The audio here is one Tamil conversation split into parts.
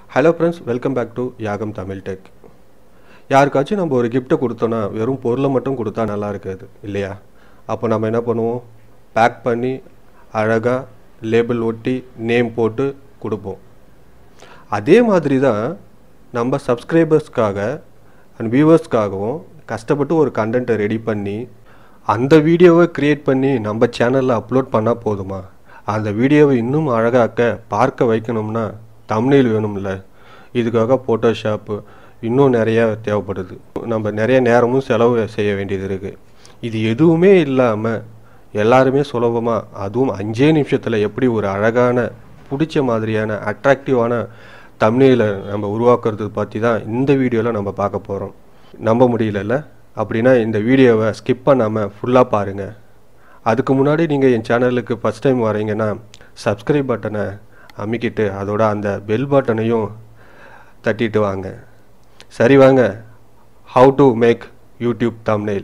hello friends welcome back to Yagam Tamil tech யாருக்காச்சும் நம்ம ஒரு கிஃப்ட்டை கொடுத்தோன்னா வெறும் பொருளை மட்டும் கொடுத்தா நல்லா இருக்காது இல்லையா அப்போ நம்ம என்ன பண்ணுவோம் பேக் பண்ணி அழகாக லேபிள் ஒட்டி நேம் போட்டு கொடுப்போம் அதே மாதிரி தான் நம்ம சப்ஸ்கிரைபர்ஸ்க்காக அண்ட் வியூவர்ஸ்க்காகவும் கஷ்டப்பட்டு ஒரு கண்டென்ட்டை ரெடி பண்ணி அந்த வீடியோவை க்ரியேட் பண்ணி நம்ம சேனலில் அப்லோட் பண்ணால் போதுமா அந்த வீடியோவை இன்னும் அழகாக்க பார்க்க வைக்கணும்னா தம்ப்நெயில் வேணும்ல இதுக்காக ஃபோட்டோஷாப்பு இன்னும் நிறையா தேவைப்படுது நம்ம நிறைய நேரமும் செலவு செய்ய வேண்டியது இருக்குது இது எதுவுமே இல்லாமல் எல்லாருமே சுலபமாக அதுவும் அஞ்சே நிமிஷத்தில் எப்படி ஒரு அழகான பிடிச்ச மாதிரியான அட்ராக்டிவான தம்ப்நெயிலை நம்ம உருவாக்குறது பற்றி தான் இந்த வீடியோவில் நம்ம பார்க்க போகிறோம் நம்ப முடியலல்ல அப்படின்னா இந்த வீடியோவை ஸ்கிப் பண்ணாமல் ஃபுல்லாக பாருங்கள் அதுக்கு முன்னாடி நீங்கள் என் சேனலுக்கு ஃபஸ்ட் டைம் வரீங்கன்னா சப்ஸ்கிரைப் பட்டனை அமைக்கிட்டு அதோட அந்த பெல் பட்டனையும் தட்டிட்டு வாங்க சரி வாங்க how to make YouTube thumbnail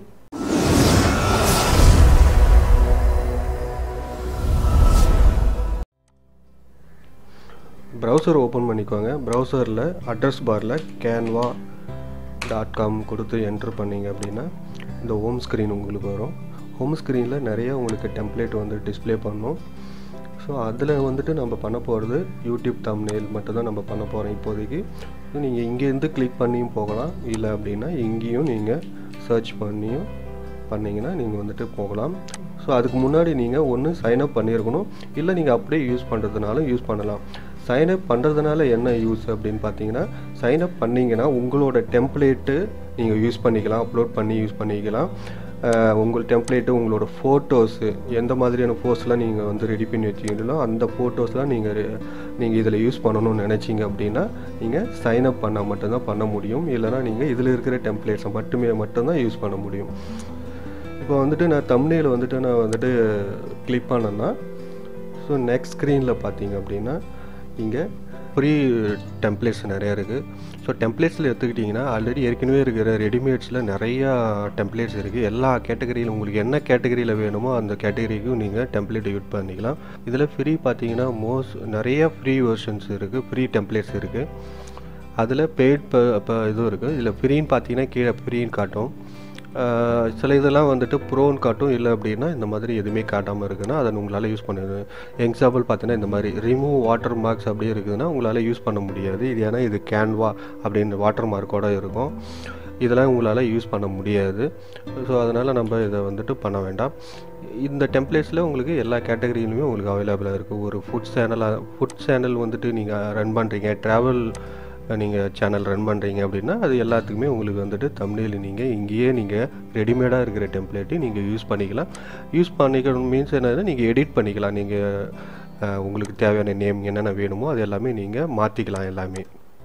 browser open பண்ணிக்கோங்க ப்ரௌசரில் address bar Canva dot com கொடுத்து என்ட்ரு பண்ணிங்க அப்படின்னா இந்த ஹோம் ஸ்க்ரீன் உங்களுக்கு வரும் ஹோம் ஸ்க்ரீனில் நிறைய உங்களுக்கு டெம்ப்ளேட் வந்து டிஸ்ப்ளே பண்ணும் ஸோ அதில் வந்துட்டு நம்ம பண்ண போகிறது யூடியூப் தம்ப்நெயில் மட்டும் தான் நம்ம பண்ண போகிறோம் இப்போதைக்கு நீங்கள் இங்கேருந்து கிளிக் பண்ணியும் போகலாம் இல்லை அப்படின்னா இங்கேயும் நீங்கள் சர்ச் பண்ணியும் பண்ணிங்கன்னா நீங்கள் வந்துட்டு போகலாம் ஸோ அதுக்கு முன்னாடி நீங்கள் ஒன்று சைன்அப் பண்ணியிருக்கணும் இல்லை நீங்கள் அப்படியே யூஸ் பண்ணுறதுனாலும் யூஸ் பண்ணலாம் சைன்அப் பண்ணுறதுனால என்ன யூஸ் அப்படின்னு பார்த்தீங்கன்னா சைன்அப் பண்ணிங்கன்னா உங்களோட டெம்ப்ளேட்டு நீங்கள் யூஸ் பண்ணிக்கலாம் அப்லோட் பண்ணி யூஸ் பண்ணிக்கலாம் உங்கள் டெம்ப்ளேட்டு உங்களோட ஃபோட்டோஸு எந்த மாதிரியான ஃபோட்டோஸ்லாம் நீங்கள் வந்து ரெடி பண்ணி வச்சிங்களோ அந்த ஃபோட்டோஸ்லாம் நீங்கள் நீங்கள் இதில் யூஸ் பண்ணணும்னு நினச்சிங்க அப்படின்னா நீங்கள் சைன்அப் பண்ணால் மட்டும்தான் பண்ண முடியும் இல்லைனா நீங்கள் இதில் இருக்கிற டெம்ப்ளேட்ஸை மட்டுமே மட்டும்தான் யூஸ் பண்ண முடியும் இப்போ வந்துட்டு நான் தம்ப்நெயில் வந்துட்டு நான் வந்துட்டு கிளிக் பண்ணேன்னா ஸோ நெக்ஸ்ட் ஸ்க்ரீனில் பார்த்தீங்க அப்படின்னா இங்கே ஃப்ரீ டெம்ப்ளேட்ஸ் நிறையா இருக்குது ஸோ டெம்ப்ளேட்ஸில் எடுத்துக்கிட்டிங்கன்னா ஆல்ரெடி ஏற்கனவே இருக்கிற ரெடிமேட்ஸில் நிறையா டெம்ப்ளேட்ஸ் இருக்குது எல்லா கேட்டகரியில் உங்களுக்கு என்ன கேட்டகரியில் வேணுமோ அந்த கேட்டகரிக்கும் நீங்கள் டெம்ப்ளேட் யூஸ் பண்ணிக்கலாம் இதில் ஃப்ரீ பார்த்தீங்கன்னா மோஸ்ட் நிறைய ஃப்ரீ வெர்ஷன்ஸ் இருக்குது ஃப்ரீ டெம்ப்ளேட்ஸ் இருக்குது அதில் பெய்ட் இப்போ இதுவும் இருக்குது இதில் ஃப்ரீன்னு பார்த்தீங்கன்னா கீழே ஃப்ரீன்னு காட்டும் சில இதெல்லாம் வந்துட்டு ப்ரோன்னு காட்டும் இல்லை அப்படின்னா இந்த மாதிரி எதுவுமே காட்டாமல் இருக்குன்னா அதை உங்களால் யூஸ் பண்ண எக்ஸாம்பிள் பார்த்தீங்கன்னா இந்த மாதிரி ரிமூவ் வாட்டர் மார்க்ஸ் அப்படியே இருக்குதுன்னா உங்களால் யூஸ் பண்ண முடியாது இது ஏன்னா இது கேன்வா அப்படின்னு வாட்டர் மார்க்கோட இருக்கும் இதெல்லாம் உங்களால் யூஸ் பண்ண முடியாது ஸோ அதனால் நம்ம இதை வந்துட்டு பண்ண வேண்டாம் இந்த டெம்ப்ளேட்ஸில் உங்களுக்கு எல்லா கேட்டகரியிலுமே உங்களுக்கு அவைலபிளாக இருக்குது ஒரு ஃபுட் சேனலாக ஃபுட் சேனல் வந்துட்டு நீங்கள் ரன் பண்ணுறீங்க ட்ராவல் நீங்கள் சேனல் ரன் பண்ணுறீங்க அப்படின்னா அது எல்லாத்துக்குமே உங்களுக்கு வந்துட்டு தமிழில் நீங்கள் இங்கேயே நீங்கள் ரெடிமேடாக இருக்கிற டெம்ப்ளேட்டு நீங்கள் யூஸ் பண்ணிக்கலாம் யூஸ் பண்ணிக்கணும் மீன்ஸ் என்னன்னா நீங்கள் எடிட் பண்ணிக்கலாம் நீங்கள் உங்களுக்கு தேவையான நேம் என்னென்ன வேணுமோ அது எல்லாமே நீங்கள் மாற்றிக்கலாம் எல்லாமே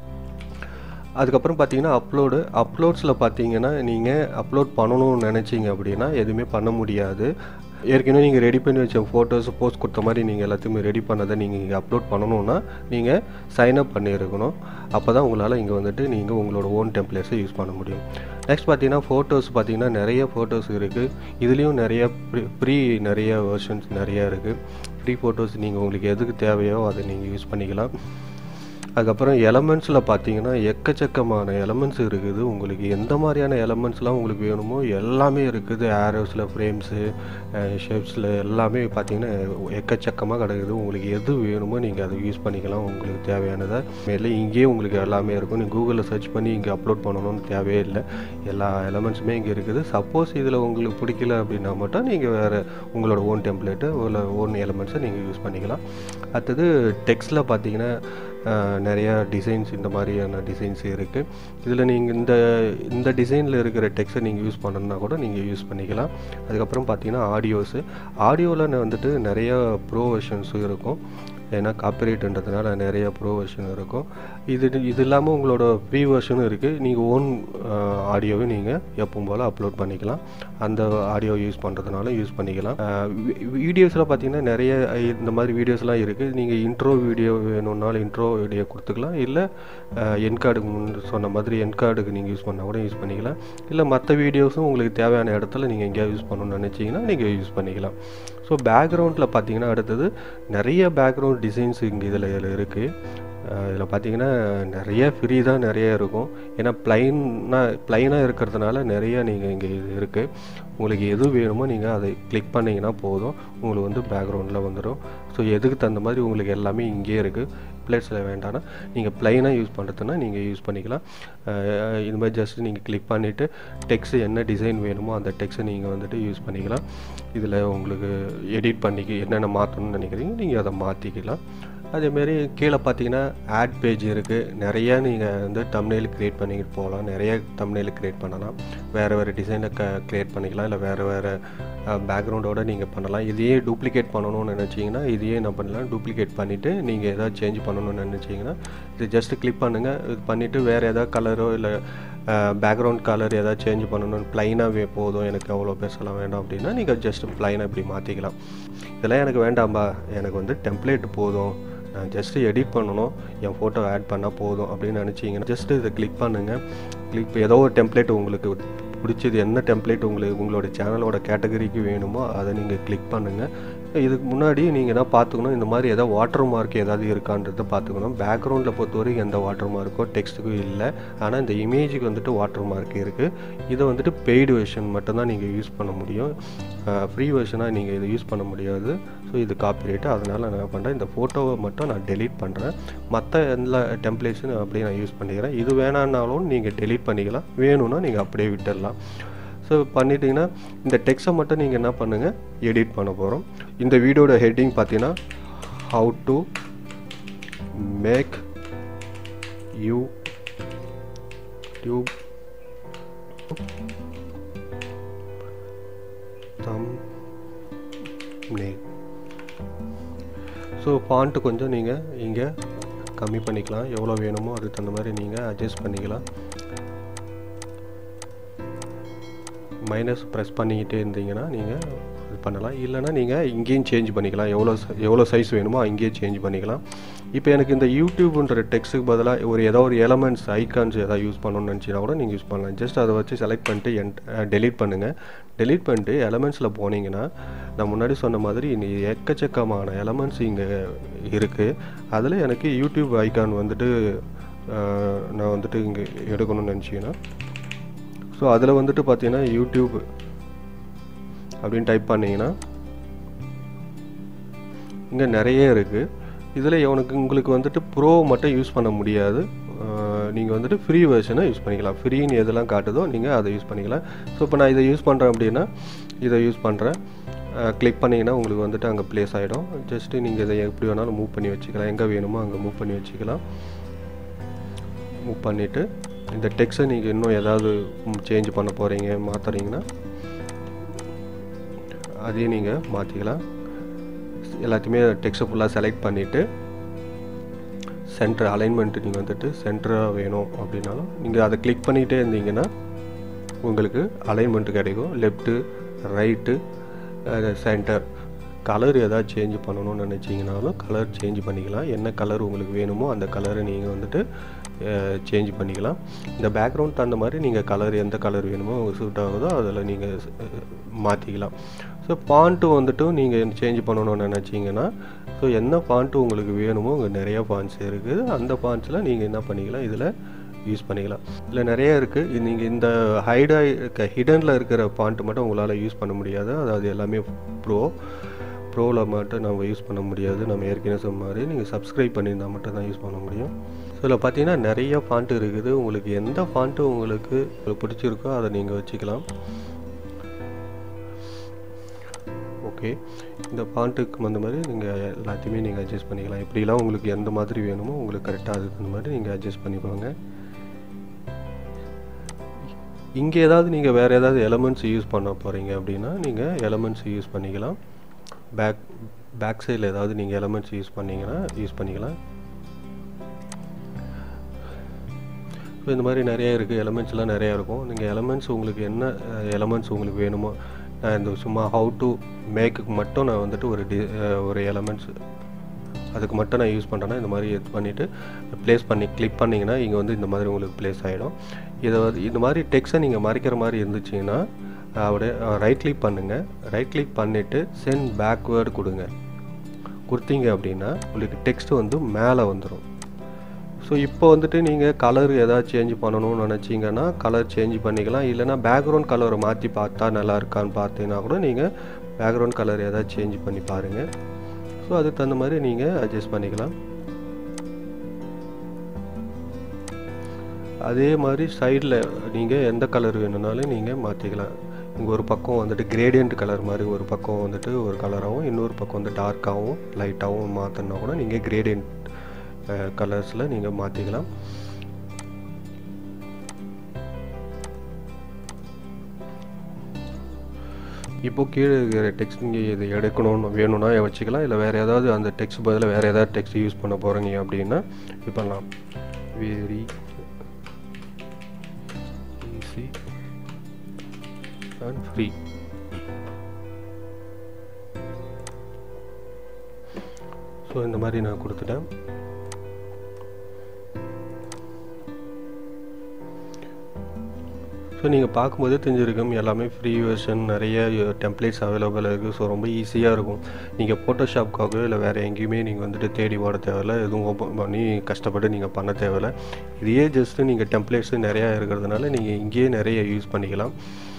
அதுக்கப்புறம் பார்த்தீங்கன்னா அப்லோடு அப்லோட்ஸில் பார்த்தீங்கன்னா நீங்கள் அப்லோட் பண்ணணும்னு நினச்சிங்க அப்படின்னா எதுவுமே பண்ண முடியாது ஏற்கனவே நீங்கள் ரெடி பண்ணி வச்ச ஃபோட்டோஸ் போஸ்ட் கொடுத்த மாதிரி நீங்கள் எல்லாத்தையுமே ரெடி பண்ணதை நீங்கள் இங்கே அப்லோட் பண்ணணுன்னா நீங்கள் சைன்அப் பண்ணியிருக்கணும் அப்போ தான் உங்களால் இங்கே வந்துட்டு நீங்கள் உங்களோட ஓன் டெம்ப்ளேட்ஸை யூஸ் பண்ண முடியும் நெக்ஸ்ட் பார்த்தீங்கன்னா ஃபோட்டோஸ் பார்த்தீங்கன்னா நிறைய ஃபோட்டோஸ் இருக்குது இதுலேயும் நிறைய ப்ரீ ஃப்ரீ நிறைய வெர்ஷன்ஸ் நிறையா இருக்குது ஃப்ரீ ஃபோட்டோஸ் நீங்கள் உங்களுக்கு எதுக்கு தேவையோ அதை நீங்கள் யூஸ் பண்ணிக்கலாம் அதுக்கப்புறம் எலமெண்ட்ஸில் பார்த்தீங்கன்னா எக்கச்சக்கமான எலமெண்ட்ஸ் இருக்குது உங்களுக்கு எந்த மாதிரியான எலமெண்ட்ஸ்லாம் உங்களுக்கு வேணுமோ எல்லாமே இருக்குது ஆரோஸில் ஃப்ரேம்ஸு ஷேப்ஸில் எல்லாமே பார்த்தீங்கன்னா எக்கச்சக்கமாக கிடக்குது உங்களுக்கு எது வேணுமோ நீங்கள் அதை யூஸ் பண்ணிக்கலாம் உங்களுக்கு தேவையானதை மேலே இங்கேயே உங்களுக்கு எல்லாமே இருக்கும் நீங்கள் கூகுளில் சர்ச் பண்ணி இங்கே அப்லோட் பண்ணணும்னு தேவையே இல்லை எல்லா எலமெண்ட்ஸுமே இங்கே இருக்குது சப்போஸ் இதில் உங்களுக்கு பிடிக்கல அப்படின்னா மட்டும் நீங்கள் வேறு உங்களோட ஓன் டெம்ப்ளேட்டு இல்லை ஓன் எலமெண்ட்ஸை நீங்கள் யூஸ் பண்ணிக்கலாம் அடுத்தது டெக்ஸ்ட்டில் பார்த்தீங்கன்னா நிறையா டிசைன்ஸ் இந்த மாதிரியான டிசைன்ஸ் இருக்குது இதில் நீங்கள் இந்த இந்த டிசைனில் இருக்கிற டெக்ஸ்ட்டை நீங்கள் யூஸ் பண்ணணுன்னா கூட நீங்கள் யூஸ் பண்ணிக்கலாம் அதுக்கப்புறம் பார்த்தீங்கன்னா ஆடியோஸு ஆடியோவில் வந்துட்டு நிறையா ப்ரோ வெர்ஷன்ஸும் இருக்கும் ஏன்னா காப்பிரைட்ன்றதுனால நிறைய ப்ரோ வெர்ஷன் இருக்கும் இது இது இல்லாமல் உங்களோட ப்ரீ வெர்ஷனும் இருக்குது நீங்கள் ஓன் ஆடியோவை நீங்கள் எப்பவும் போல் அப்லோட் பண்ணிக்கலாம் அந்த ஆடியோ யூஸ் பண்ணுறதுனால யூஸ் பண்ணிக்கலாம் வீடியோஸில் பார்த்தீங்கன்னா நிறைய இந்த மாதிரி வீடியோஸ்லாம் இருக்குது நீங்கள் இன்ட்ரோ வீடியோ வேணும்னாலும் இன்ட்ரோ வீடியோ கொடுத்துக்கலாம் இல்லை என் கார்டுக்கு முன் சொன்ன மாதிரி என் கார்டுக்கு நீங்கள் யூஸ் பண்ணால் கூட யூஸ் பண்ணிக்கலாம் இல்லை மற்ற வீடியோஸும் உங்களுக்கு தேவையான இடத்துல நீங்கள் எங்கேயாவது யூஸ் பண்ணணும்னு நினச்சிங்கன்னா நீங்கள் யூஸ் பண்ணிக்கலாம் ஸோ பேக்ரவுண்டில் பார்த்தீங்கன்னா அடுத்தது நிறைய பேக்ரவுண்ட் டிசைன்ஸ் இங்கே இதில் இருக்குது இதில் பார்த்தீங்கன்னா நிறைய ஃப்ரீ தான் நிறைய இருக்கும் ஏன்னா ப்ளைனாக ப்ளைனாக இருக்கிறதுனால நிறைய நீங்கள் இங்கே இருக்குது உங்களுக்கு எது வேணுமோ நீங்கள் அதை கிளிக் பண்ணிங்கன்னா போதும் உங்களுக்கு வந்து பேக்ரவுண்டில் வந்துடும் ஸோ எதுக்கு தகுந்த மாதிரி உங்களுக்கு எல்லாமே இங்கேயே இருக்குது பிளேட்ஸில் வேண்டாம்னா நீங்கள் ப்ளைனாக யூஸ் பண்ணுறதுனா நீங்கள் யூஸ் பண்ணிக்கலாம் இது மாதிரி ஜஸ்ட் நீங்கள் கிளிக் பண்ணிவிட்டு டெக்ஸ்ட் என்ன டிசைன் வேணுமோ அந்த டெக்ஸ்ட்டை நீங்கள் வந்துட்டு யூஸ் பண்ணிக்கலாம் இதில் உங்களுக்கு எடிட் பண்ணிக்க என்னென்ன மாற்றணும்னு நினைக்கிறீங்க நீங்கள் அதை மாற்றிக்கலாம் அதேமாரி கீழே பார்த்தீங்கன்னா ஆட் பேஜ் இருக்குது நிறையா நீங்கள் வந்து தம்னெயில் க்ரியேட் பண்ணிக்கிட்டு போகலாம் நிறைய தம்னெயில் க்ரியேட் பண்ணலாம் வேறு வேறு டிசைனில் க க்ரியேட் பண்ணிக்கலாம் இல்லை வேறு வேறு பேக்ரவுண்டோடு நீங்கள் பண்ணலாம் இதையே டூப்ளிகேட் பண்ணணும்னு நினச்சிங்கன்னா இதையே என்ன பண்ணலாம் டூப்ளிகேட் பண்ணிவிட்டு நீங்கள் எதாவது சேஞ்ச் பண்ணணும்னு நினச்சிங்கன்னா இது ஜஸ்ட்டு கிளிக் பண்ணுங்கள் இது பண்ணிவிட்டு வேறு எதாவது கலரோ இல்லை பேக்ரவுண்ட் கலர் எதாவது சேஞ்ச் பண்ணணும்னு ப்ளைனாகவே போதும் எனக்கு அவ்வளோ பெருசெல்லாம் வேண்டாம் அப்படின்னா நீங்கள் ஜஸ்ட் ப்ளைனாக இப்படி மாற்றிக்கலாம் இதெல்லாம் எனக்கு வேண்டாம்பா எனக்கு வந்து டெம்ப்ளேட் போதும் நான் ஜஸ்ட்டு எடிட் பண்ணணும் என் ஃபோட்டோ ஆட் பண்ணால் போதும் அப்படின்னு நினச்சிங்கன்னா ஜஸ்ட்டு இதை கிளிக் பண்ணுங்கள் கிளிக் ஏதோ ஒரு டெம்ப்ளேட் உங்களுக்கு பிடிச்சது என்ன டெம்ப்ளேட் உங்களுக்கு உங்களோட சேனலோட கேட்டகரிக்கு வேணுமோ அதை நீங்கள் கிளிக் பண்ணுங்கள் இதுக்கு முன்னாடி நீங்கள் என்ன பார்த்துக்கணும் இந்த மாதிரி ஏதாவது வாட்டர் மார்க் ஏதாவது இருக்கான்றதை பார்த்துக்கணும் பேக்ரவுண்டில் பொறுத்தவரைக்கும் எந்த வாட்டர் மார்க்கோ டெக்ஸ்ட்டுக்கும் இல்லை ஆனால் இந்த இமேஜுக்கு வந்துட்டு வாட்டர் மார்க் இருக்குது இதை வந்துட்டு பெய்டு வெர்ஷன் மட்டும்தான் நீங்கள் யூஸ் பண்ண முடியும் ஃப்ரீ வெர்ஷனாக நீங்கள் இதை யூஸ் பண்ண முடியாது ஸோ இது காப்பிரைட்டு அதனால் நான் என்ன பண்ணுறேன் இந்த ஃபோட்டோவை மட்டும் நான் டெலீட் பண்ணுறேன் மற்ற எல்லா டெம்ப்ளேட்ஸும் அப்படியே நான் யூஸ் பண்ணிக்கிறேன் இது வேணான்னாலும் நீங்கள் டெலீட் பண்ணிக்கலாம் வேணும்னா நீங்கள் அப்படியே விட்டுடலாம் ஸோ பண்ணிட்டீங்கன்னா இந்த டெக்ஸ்ட்டை மட்டும் நீங்கள் என்ன பண்ணுங்கள் எடிட் பண்ண போகிறோம் இந்த வீடியோட ஹெட்டிங் பார்த்தீங்கன்னா how to make YouTube தம் நேம் ஸோ ஃபாண்ட்டு கொஞ்சம் நீங்கள் இங்கே கம்மி பண்ணிக்கலாம் எவ்வளோ வேணுமோ அதுக்கு தகுந்த மாதிரி நீங்கள் அட்ஜஸ்ட் பண்ணிக்கலாம் மைனஸ் ப்ரெஸ் பண்ணிக்கிட்டே இருந்தீங்கன்னா நீங்கள் இது பண்ணலாம் இல்லைனா நீங்கள் இங்கேயும் சேஞ்ச் பண்ணிக்கலாம் எவ்வளோ எவ்வளோ சைஸ் வேணுமோ அங்கேயே சேஞ்ச் பண்ணிக்கலாம் இப்போ எனக்கு இந்த யூடியூப்ன்ற டெக்ஸ்ட்டுக்கு பதிலாக ஒரு ஏதோ ஒரு எலமெண்ட்ஸ் ஐக்கான்ஸ் எதாவது யூஸ் பண்ணணும்னு நினச்சினா கூட நீங்கள் யூஸ் பண்ணலாம் ஜஸ்ட் அதை வச்சு செலக்ட் பண்ணிட்டு என் டெலீட் பண்ணுங்கள் டெலீட் பண்ணிட்டு எலமெண்ட்ஸில் போனீங்கன்னா நான் முன்னாடி சொன்ன மாதிரி எக்கச்சக்கமான எலமெண்ட்ஸ் இங்கே இருக்குது அதில் எனக்கு யூடியூப் ஐக்கான் வந்துட்டு நான் வந்துட்டு இங்கே எடுக்கணும்னு நினச்சிங்கன்னா ஸோ அதில் வந்துட்டு பார்த்தீங்கன்னா யூடியூப் அப்படின்னு டைப் பண்ணிங்கன்னா இங்கே நிறைய இருக்குது இதில் உனக்கு உங்களுக்கு வந்துட்டு ப்ரோ மட்டும் யூஸ் பண்ண முடியாது நீங்கள் வந்துட்டு ஃப்ரீ வெர்ஷனை யூஸ் பண்ணிக்கலாம் ஃப்ரீன்னு எதெல்லாம் காட்டுதோ நீங்கள் அதை யூஸ் பண்ணிக்கலாம் ஸோ இப்போ நான் இதை யூஸ் பண்ணுறேன் அப்படின்னா இதை யூஸ் பண்ணுறேன் கிளிக் பண்ணிங்கன்னா உங்களுக்கு வந்துட்டு அங்கே ப்ளேஸ் ஆகிடும் ஜஸ்ட்டு நீங்கள் இதை எப்படி வேணாலும் மூவ் பண்ணி வச்சுக்கலாம் எங்கே வேணுமோ அங்கே மூவ் பண்ணி வச்சுக்கலாம் மூவ் பண்ணிவிட்டு இந்த டெக்ஸ்ட்டை நீங்கள் இன்னும் ஏதாவது சேஞ்ச் பண்ண போகிறீங்க மாற்றுறீங்கன்னா அதையும் நீங்கள் மாற்றிக்கலாம் எல்லாத்தையுமே டெக்ஸ்ட்டை ஃபுல்லாக செலக்ட் பண்ணிவிட்டு சென்டர் அலைன்மெண்ட்டு நீங்கள் வந்துட்டு சென்டராக வேணும் அப்படின்னாலும் நீங்கள் அதை கிளிக் பண்ணிகிட்டே இருந்தீங்கன்னா உங்களுக்கு அலைன்மெண்ட்டு கிடைக்கும் லெஃப்ட்டு ரைட்டு சென்டர் கலர் எதாவது சேஞ்ச் பண்ணணும்னு நினச்சிங்கனாலும் கலர் சேஞ்ச் பண்ணிக்கலாம் என்ன கலர் உங்களுக்கு வேணுமோ அந்த கலரை நீங்கள் வந்துட்டு சேஞ்ச் பண்ணிக்கலாம் இந்த பேக்ரவுண்ட் தகுந்த மாதிரி நீங்கள் கலர் எந்த கலர் வேணுமோ சூட் ஆகுதோ அதில் நீங்கள் மாற்றிக்கலாம் ஸோ ஃபாண்ட்டு வந்துட்டு நீங்கள் சேஞ்ச் பண்ணணும்னு நினச்சிங்கன்னா ஸோ என்ன ஃபாண்ட்டு உங்களுக்கு வேணுமோ அங்கே நிறைய ஃபாண்ட்ஸ் இருக்குது அந்த ஃபாண்ட்ஸில் நீங்கள் என்ன பண்ணிக்கலாம் இதில் யூஸ் பண்ணிக்கலாம் இதில் நிறைய இருக்குது நீங்கள் இந்த ஹைடாக இருக்க ஹிடனில் இருக்கிற ஃபாண்ட்டு மட்டும் உங்களால் யூஸ் பண்ண முடியாது அதாவது எல்லாமே ப்ரோ ப்ரோவில் மட்டும் நம்ம யூஸ் பண்ண முடியாது நம்ம ஏற்கனவே சொன்ன மாதிரி நீங்கள் சப்ஸ்கிரைப் பண்ணியிருந்தால் மட்டும் தான் யூஸ் பண்ண முடியும் ஸோ இதில் பார்த்தீங்கன்னா நிறைய ஃபாண்ட்டு இருக்குது உங்களுக்கு எந்த ஃபாண்ட்டு உங்களுக்கு பிடிச்சிருக்கோ அதை நீங்கள் வச்சுக்கலாம் ஓகே இந்த ஃபாண்ட்டுக்கு வந்த மாதிரி நீங்கள் எல்லாத்தையுமே நீங்கள் அட்ஜஸ்ட் பண்ணிக்கலாம் இப்படிலாம் உங்களுக்கு எந்த மாதிரி வேணுமோ உங்களுக்கு கரெக்டாக அதுக்கு அந்த மாதிரி நீங்கள் அட்ஜஸ்ட் பண்ணிக்கோங்க இங்கே ஏதாவது நீங்கள் வேறு ஏதாவது எலமெண்ட்ஸ் யூஸ் பண்ண போகிறீங்க அப்படின்னா நீங்கள் எலமெண்ட்ஸ் யூஸ் பண்ணிக்கலாம் பேக் பேக் சைடில் ஏதாவது நீங்கள் எலமெண்ட்ஸ் யூஸ் பண்ணிங்கன்னா யூஸ் பண்ணிக்கலாம் ஸோ இந்த மாதிரி நிறைய இருக்குது எலமெண்ட்ஸ்லாம் நிறையா இருக்கும் நீங்கள் எலமெண்ட்ஸ் உங்களுக்கு என்ன எலமெண்ட்ஸ் உங்களுக்கு வேணுமோ நான் இந்த சும்மா ஹவு டு மேக்குக்கு மட்டும் நான் வந்துட்டு ஒரு டி ஒரு எலமெண்ட்ஸ் அதுக்கு மட்டும் நான் யூஸ் பண்ணுறேன்னா இந்த மாதிரி இது பண்ணிவிட்டு ப்ளேஸ் பண்ணி கிளிக் பண்ணிங்கன்னா இங்கே வந்து இந்த மாதிரி உங்களுக்கு ப்ளேஸ் ஆகிடும் இதை வந்து இந்த மாதிரி டெக்ஸ்ட்டை நீங்கள் மறைக்கிற மாதிரி இருந்துச்சுன்னா அப்படியே ரைட் கிளிக் பண்ணுங்கள் ரைட் கிளிக் பண்ணிவிட்டு சென்ட் பேக்வேர்டு கொடுங்க கொடுத்தீங்க அப்படின்னா உங்களுக்கு டெக்ஸ்ட் வந்து மேலே வந்துடும் ஸோ இப்போ வந்துட்டு நீங்கள் கலர் ஏதாவது சேஞ்ச் பண்ணணும்னு நினச்சிங்கன்னா கலர் சேஞ்ச் பண்ணிக்கலாம் இல்லைனா பேக்ரவுண்ட் கலரை மாற்றி பார்த்தா நல்லா இருக்கான்னு பார்த்தீங்கன்னா கூட நீங்கள் பேக்ரவுண்ட் கலர் ஏதாவது சேஞ்ச் பண்ணி பாருங்கள் ஸோ அதுக்கு தகுந்த மாதிரி நீங்கள் அட்ஜஸ்ட் பண்ணிக்கலாம் அதே மாதிரி சைடில் நீங்கள் எந்த கலர் வேணும்னாலும் நீங்கள் மாற்றிக்கலாம் இங்கே ஒரு பக்கம் வந்துட்டு கிரேடியன்ட் கலர் மாதிரி ஒரு பக்கம் வந்துட்டு ஒரு கலராகவும் இன்னொரு பக்கம் வந்து டார்க்காகவும் லைட்டாகவும் மாற்றினா கூட நீங்கள் கிரேடியன்ட் கலர்ஸில் நீங்கள் மாற்றிக்கலாம் இப்போ கீழே இருக்கிற டெக்ஸ்ட் நீங்கள் இது எடுக்கணும்னு வேணும்னா வச்சுக்கலாம் இல்லை வேறு ஏதாவது அந்த டெக்ஸ்ட் பதில் வேறு ஏதாவது டெக்ஸ்ட் யூஸ் பண்ண போகிறீங்க அப்படின்னா இது பண்ணலாம் very easy and free so இந்த மாதிரி நான் கொடுத்துட்டேன் ஸோ நீங்கள் பார்க்கும்போதே தெரிஞ்சிருக்கும் எல்லாமே ஃப்ரீ வெர்ஷன் நிறைய டெம்ப்ளேட்ஸ் அவைலபிள் இருக்குது ஸோ ரொம்ப ஈஸியாக இருக்கும் நீங்கள் ஃபோட்டோஷாப்காகவோ இல்லை வேறு எங்கேயுமே நீங்கள் வந்துட்டு தேடி ஓட தேவையில்ல எதுவும் ஓப்பன் பண்ணி கஷ்டப்பட்டு நீங்கள் பண்ண தேவையில்ல இதையே ஜஸ்ட்டு நீங்கள் டெம்ப்ளேட்ஸு நிறையா இருக்கிறதுனால நீங்கள் இங்கேயே நிறைய யூஸ் பண்ணிக்கலாம்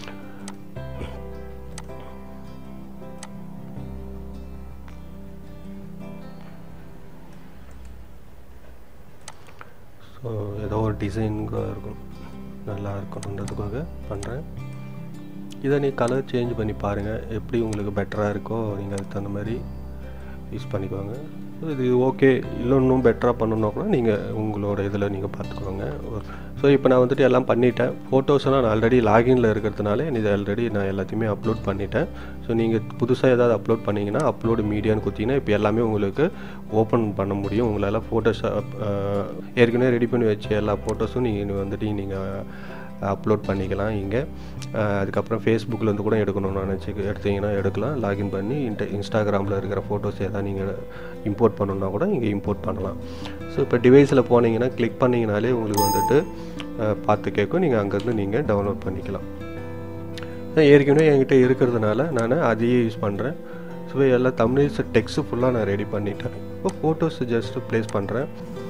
ஸோ ஏதோ ஒரு டிசைனுக்காக இருக்கும் நல்லா இருக்கணுன்றதுக்காக பண்ணுறேன் இதை நீ கலர் சேஞ்ச் பண்ணி பாருங்கள் எப்படி உங்களுக்கு பெட்டராக இருக்கோ நீங்கள் அதுக்கு தகுந்த மாதிரி யூஸ் பண்ணிக்கோங்க இது ஓகே இல்லை இன்னும் பெட்டராக பண்ணணுன்னா கூட நீங்கள் உங்களோட இதில் நீங்கள் பார்த்துக்கோங்க ஸோ இப்போ நான் வந்துட்டு எல்லாம் பண்ணிட்டேன் ஃபோட்டோஸ்லாம் நான் ஆல்ரெடி லாகின்ல இருக்கிறதுனால இது ஆல்ரெடி நான் எல்லாத்தையுமே அப்லோட் பண்ணிட்டேன் ஸோ நீங்கள் புதுசாக ஏதாவது அப்லோட் பண்ணிங்கன்னா அப்லோடு மீடியான்னு கொடுத்தீங்கன்னா இப்போ எல்லாமே உங்களுக்கு ஓப்பன் பண்ண முடியும் உங்களால் ஃபோட்டோஷாப் ஏற்கனவே ரெடி பண்ணி வச்ச எல்லா ஃபோட்டோஸும் நீங்கள் வந்துட்டு நீங்கள் அப்லோட் பண்ணிக்கலாம் இங்கே அதுக்கப்புறம் ஃபேஸ்புக்கிலேருந்து கூட எடுக்கணும்னு நினச்சி எடுத்தீங்கன்னா எடுக்கலாம் லாகின் பண்ணி இன்ட இன்ஸ்டாகிராமில் இருக்கிற ஃபோட்டோஸ் எதாவது நீங்கள் இம்போர்ட் பண்ணணுன்னா கூட இங்கே இம்போர்ட் பண்ணலாம் ஸோ இப்போ டிவைஸில் போனீங்கன்னா கிளிக் பண்ணிங்கனாலே உங்களுக்கு வந்துட்டு பார்த்து கேட்கும் நீங்கள் அங்கேருந்து நீங்கள் டவுன்லோட் பண்ணிக்கலாம் ஏற்கனவே என்கிட்ட இருக்கிறதுனால நான் அதையே யூஸ் பண்ணுறேன் ஸோ எல்லா தமிழ்ஸ் டெக்ஸ்ட்டு ஃபுல்லாக நான் ரெடி பண்ணிட்டேன் இப்போ ஃபோட்டோஸ் ஜஸ்ட்டு ப்ளேஸ் பண்ணுறேன்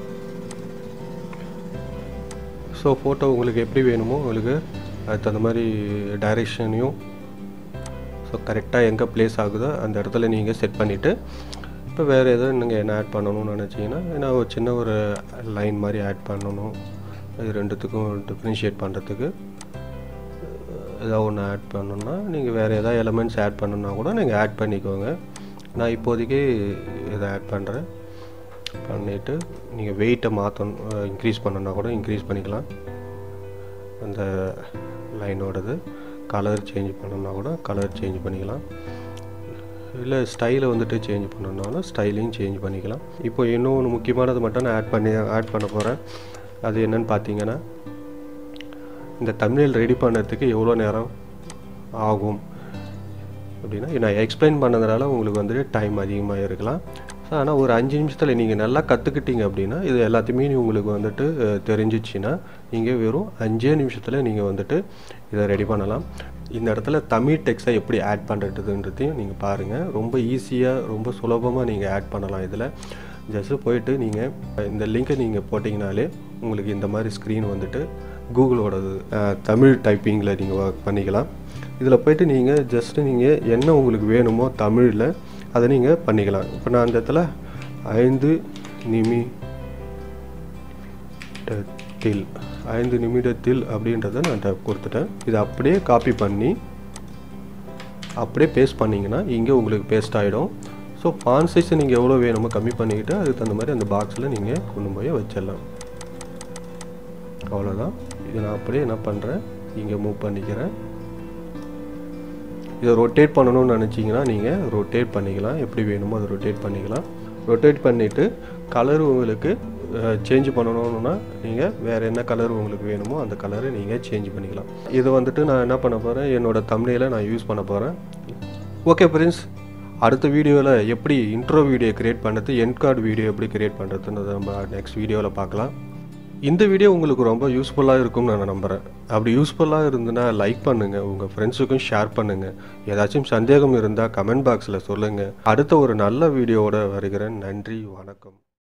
ஸோ ஃபோட்டோ உங்களுக்கு எப்படி வேணுமோ உங்களுக்கு அதுக்கு தகுந்த மாதிரி டைரெக்ஷனையும் ஸோ கரெக்டாக எங்கே ப்ளேஸ் ஆகுதோ அந்த இடத்துல நீங்கள் செட் பண்ணிவிட்டு இப்போ வேறு எதாவது நீங்கள் என்ன ஆட் பண்ணணும்னு நினச்சிங்கன்னா நான் ஒரு சின்ன ஒரு லைன் மாதிரி ஆட் பண்ணணும் இது ரெண்டுத்துக்கும் டிஃப்ரென்ஷியேட் பண்ணுறதுக்கு ஏதாவது ஒன்று ஆட் பண்ணணுன்னா நீங்கள் வேறு எதாவது எலமெண்ட்ஸ் ஆட் பண்ணணுன்னா கூட நீங்கள் ஆட் பண்ணிக்கோங்க நான் இப்போதைக்கு இதை ஆட் பண்ணுறேன் பண்ணிவிட்டு நீங்கள் வெயிட்டை மாற்றணும் இன்க்ரீஸ் பண்ணணுன்னா கூட இன்க்ரீஸ் பண்ணிக்கலாம் அந்த லைனோடது கலர் சேஞ்ச் பண்ணணுன்னா கூட கலர் சேஞ்ச் பண்ணிக்கலாம் இல்லை ஸ்டைலை வந்துட்டு சேஞ்ச் பண்ணணுன்னாலும் ஸ்டைலையும் சேஞ்ச் பண்ணிக்கலாம் இப்போ இன்னும் ஒன்று முக்கியமானது மட்டும் நான் ஆட் பண்ணி ஆட் பண்ண போகிறேன் அது என்னன்னு பார்த்தீங்கன்னா இந்த தமிழில் ரெடி பண்ணுறதுக்கு எவ்வளோ நேரம் ஆகும் அப்படின்னா நான் எக்ஸ்பிளைன் பண்ணதுனால உங்களுக்கு வந்துட்டு டைம் அதிகமாக இருக்கலாம் ஆனால் ஒரு அஞ்சு நிமிஷத்தில் நீங்கள் நல்லா கற்றுக்கிட்டீங்க அப்படின்னா இது எல்லாத்தையுமே உங்களுக்கு வந்துட்டு தெரிஞ்சிச்சின்னா நீங்கள் வெறும் அஞ்சே நிமிஷத்தில் நீங்கள் வந்துட்டு இதை ரெடி பண்ணலாம் இந்த இடத்துல தமிழ் டெக்ஸ்ட்டை எப்படி ஆட் பண்ணுறதுன்றதையும் நீங்கள் பாருங்கள் ரொம்ப ஈஸியாக ரொம்ப சுலபமாக நீங்கள் ஆட் பண்ணலாம் இதில் ஜஸ்ட்டு போயிட்டு நீங்கள் இந்த லிங்கை நீங்கள் போட்டிங்கனாலே உங்களுக்கு இந்த மாதிரி ஸ்க்ரீன் வந்துட்டு கூகுளோடது தமிழ் டைப்பிங்கில் நீங்கள் பண்ணிக்கலாம் இதில் போயிட்டு நீங்கள் ஜஸ்ட்டு நீங்கள் என்ன உங்களுக்கு வேணுமோ தமிழில் அதை நீங்கள் பண்ணிக்கலாம் இப்போ நான் அந்த இடத்துல ஐந்து நிமிடத்தில் ஐந்து நிமிடத்தில் அப்படின்றத நான் கொடுத்துட்டேன் இதை அப்படியே காப்பி பண்ணி அப்படியே பேஸ்ட் பண்ணிங்கன்னா இங்கே உங்களுக்கு பேஸ்ட் ஆகிடும் ஸோ ஃபான் சைஸை நீங்கள் எவ்வளோ வேணுமோ கம்மி பண்ணிக்கிட்டு அதுக்கு தகுந்த மாதிரி அந்த பாக்ஸில் நீங்கள் கொண்டு போய் வச்சிடலாம் அவ்வளோதான் இதை நான் அப்படியே என்ன பண்ணுறேன் இங்கே மூவ் பண்ணிக்கிறேன் இதை ரொட்டேட் பண்ணணும்னு நினச்சிங்கன்னா நீங்கள் ரொட்டேட் பண்ணிக்கலாம் எப்படி வேணுமோ அதை ரொட்டேட் பண்ணிக்கலாம் ரொட்டேட் பண்ணிவிட்டு கலர் உங்களுக்கு சேஞ்ச் பண்ணணும்னா நீங்கள் வேறு என்ன கலர் உங்களுக்கு வேணுமோ அந்த கலரை நீங்கள் சேஞ்ச் பண்ணிக்கலாம் இதை வந்துட்டு நான் என்ன பண்ண போகிறேன் என்னோடய தமிழில் நான் யூஸ் பண்ண போகிறேன் ஓகே ஃப்ரெண்ட்ஸ் அடுத்த வீடியோவில் எப்படி இன்ட்ரோ வீடியோ க்ரியேட் பண்ணுறது என் கார்டு வீடியோ எப்படி க்ரியேட் பண்ணுறதுன்னு நம்ம நெக்ஸ்ட் வீடியோவில் பார்க்கலாம் இந்த வீடியோ உங்களுக்கு ரொம்ப யூஸ்ஃபுல்லாக இருக்கும்னு நான் நம்புகிறேன் அப்படி யூஸ்ஃபுல்லாக இருந்துன்னா லைக் பண்ணுங்கள் உங்கள் ஃப்ரெண்ட்ஸுக்கும் ஷேர் பண்ணுங்கள் ஏதாச்சும் சந்தேகம் இருந்தால் கமெண்ட் பாக்ஸில் சொல்லுங்கள் அடுத்த ஒரு நல்ல வீடியோவோட வருகிறேன் நன்றி வணக்கம்